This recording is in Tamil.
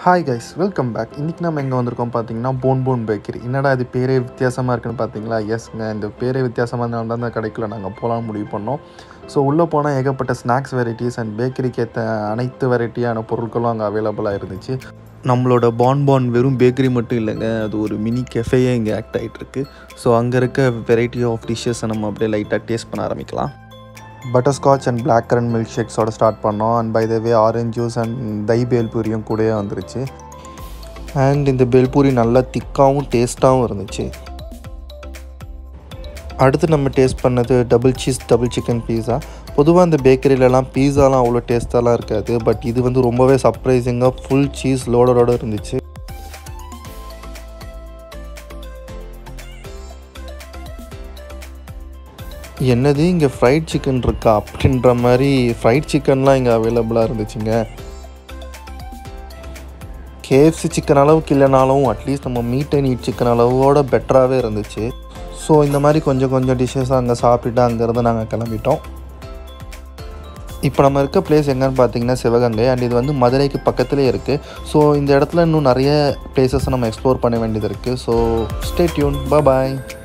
ஹாய் கைஸ் வெல்கம் பேக் இன்றைக்கி நம்ம எங்கே வந்திருக்கோம் பார்த்தீங்கன்னா போன் போன் பேக்கரி என்னடா இது பேரே வித்தியாசமாக இருக்குன்னு பார்த்தீங்களா எஸ்ங்க இந்த பேரே வித்தியாசமாக இருந்தால் தான் இந்த கடைக்குள்ளே நாங்கள் போகலான்னு முடிவு பண்ணோம் ஸோ உள்ளே போனால் ஏகப்பட்ட ஸ்நாக்ஸ் வெரைட்டிஸ் அண்ட் பேக்கரிக்கு ஏற்ற அனைத்து வெரைட்டியான பொருட்களும் அங்கே அவைலபிளாக இருந்துச்சு நம்மளோட பான் பான் வெறும் பேக்கரி மட்டும் இல்லைங்க அது ஒரு மினி கெஃபேயே இங்கே ஆக்ட் ஆகிட்டு இருக்கு ஸோ அங்கே இருக்க வெரைட்டி ஆஃப் டிஷ்ஷஸை நம்ம அப்படியே லைட்டாக டேஸ்ட் பண்ண ஆரம்பிக்கலாம் butterscotch and blackcurrant milk ஷேக்ஸோட ஸ்டார்ட் பண்ணோம் and by the way orange juice and தை பேல்பூரியும் கூடயே வந்துருச்சு அண்ட் இந்த பேல்பூரி நல்லா திக்காகவும் டேஸ்ட்டாகவும் இருந்துச்சு அடுத்து நம்ம டேஸ்ட் பண்ணது double cheese double chicken pizza பொதுவாக இந்த பேக்கரியிலலாம் பீஸாலாம் அவ்வளோ டேஸ்ட்டாலாம் இருக்காது பட் இது வந்து ரொம்பவே சர்ப்ரைசிங்காக ஃபுல் சீஸ் லோடரோட இருந்துச்சு என்னது இங்கே ஃப்ரைட் சிக்கன் இருக்கா அப்படின்ற மாதிரி ஃப்ரைட் சிக்கன்லாம் இங்கே அவைலபிளாக இருந்துச்சுங்க கேஎஃப்சி சிக்கன் அளவுக்கு இல்லைனாலும் அட்லீஸ்ட் நம்ம மீட் அண்ட் ஈட் சிக்கன் அளவோட பெட்டராகவே இருந்துச்சு ஸோ இந்த மாதிரி கொஞ்சம் கொஞ்சம் டிஷ்ஷஸ் அங்கே சாப்பிட்டுட்டு அங்கேருந்து நாங்கள் கிளம்பிட்டோம் இப்போ நம்ம இருக்க பிளேஸ் எங்கன்னு பார்த்தீங்கன்னா சிவகங்கை அண்ட் இது வந்து மதுரைக்கு பக்கத்துலேயே இருக்குது ஸோ இந்த இடத்துல இன்னும் நிறைய பிளேசஸ் நம்ம எக்ஸ்ப்ளோர் பண்ண வேண்டியது இருக்குது ஸோ ஸ்டே டியூன் பாய்